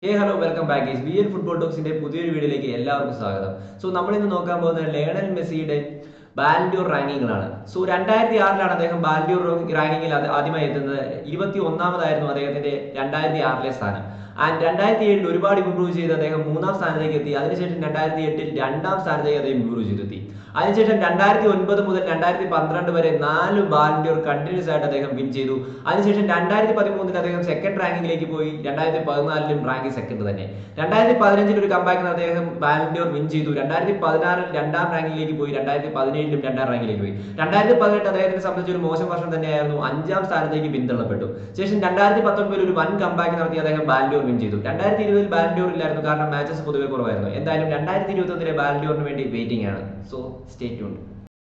hey hello welcome back is B L football ടോക്സിന്റെ പുതിയൊരു വീഡിയോയിലേക്ക് എല്ലാവർക്കും സ്വാഗതം സോ നമ്മൾ ഇന്ന് നോക്കാൻ പോകുന്നത് ലേണൽ മെസ്സിയുടെ ബാലൻഡ്യൂർ റാങ്കിങ്ങുകളാണ് സോ രണ്ടായിരത്തി ആറിലാണ് അദ്ദേഹം ബാലൻഡ്യൂർ റാങ്കിങ്ങിൽ ആദ്യമായി എത്തുന്നത് ഇരുപത്തി ഒന്നാമതായിരുന്നു അദ്ദേഹത്തിന്റെ രണ്ടായിരത്തി ആറിലെ സ്ഥാനം ആൻഡ് രണ്ടായിരത്തി ഏഴിൽ ഒരുപാട് ഇംപ്രൂവ് ചെയ്ത് അദ്ദേഹം മൂന്നാം സ്ഥാനത്തേക്ക് എത്തി അതിനുശേഷം രണ്ടായിരത്തി എട്ടിൽ രണ്ടാം സ്ഥാനത്തേക്ക് അദ്ദേഹം ഇംപ്രൂവ് ചെയ്തെത്തി അതിനുശേഷം രണ്ടായിരത്തി ഒൻപത് മുതൽ രണ്ടായിരത്തി പന്ത്രണ്ട് വരെ നാല് ബാലൻഡ്യൂർ കണ്ടിന്യൂസ് ആയിട്ട് അദ്ദേഹം വിൻ ചെയ്തു അതിനുശേഷം രണ്ടായിരത്തി പതിമൂന്നിൽ അദ്ദേഹം സെക്കൻഡ് റാങ്കിങ്ങിലേക്ക് പോയി രണ്ടായിരത്തി പതിനാലിലും റാങ്ക് സെക്കൻഡ് തന്നെ രണ്ടായിരത്തി പതിനഞ്ചിൽ ഒരു കമ്പാക്കിന് അദ്ദേഹം ബാലൻഡ്യൂർ വിൻ ചെയ്തു രണ്ടായിരത്തി പതിനാറിൽ രണ്ടാം റാങ്കിലേക്ക് പോയി രണ്ടായിരത്തി പതിനേഴിലും രണ്ടാം റാങ്കിലേക്ക് പോയി രണ്ടായിരത്തി പതിനെട്ട് അദ്ദേഹത്തിനെ സംബന്ധിച്ച് ഒരു മോശം വർഷം തന്നെയായിരുന്നു അഞ്ചാം സ്ഥാനത്തേക്ക് പിന്തള്ളപ്പെട്ടു ശേഷം രണ്ടായിരത്തി പത്തൊൻപതിൽ ഒരു വൻ കമ്പാക്ക് നടത്തി അദ്ദേഹം ബാലൻഡ്യൂർ വിൻ ചെയ്തു രണ്ടായിരത്തി ഇരുപതിൽ ബാലൻഡ്യൂർ ഇല്ലായിരുന്നു കാരണം മാച്ചസ് പൊതുവെ കുറവായിരുന്നു എന്തായാലും രണ്ടായിരത്തി ഇരുപത്തി ഒന്നിലെ ബാലൻഡ്യൂറിന് വേണ്ടി വെയിറ്റിംഗ് ആണ് സോ സ്റ്റേ ട്യൂൺഡ്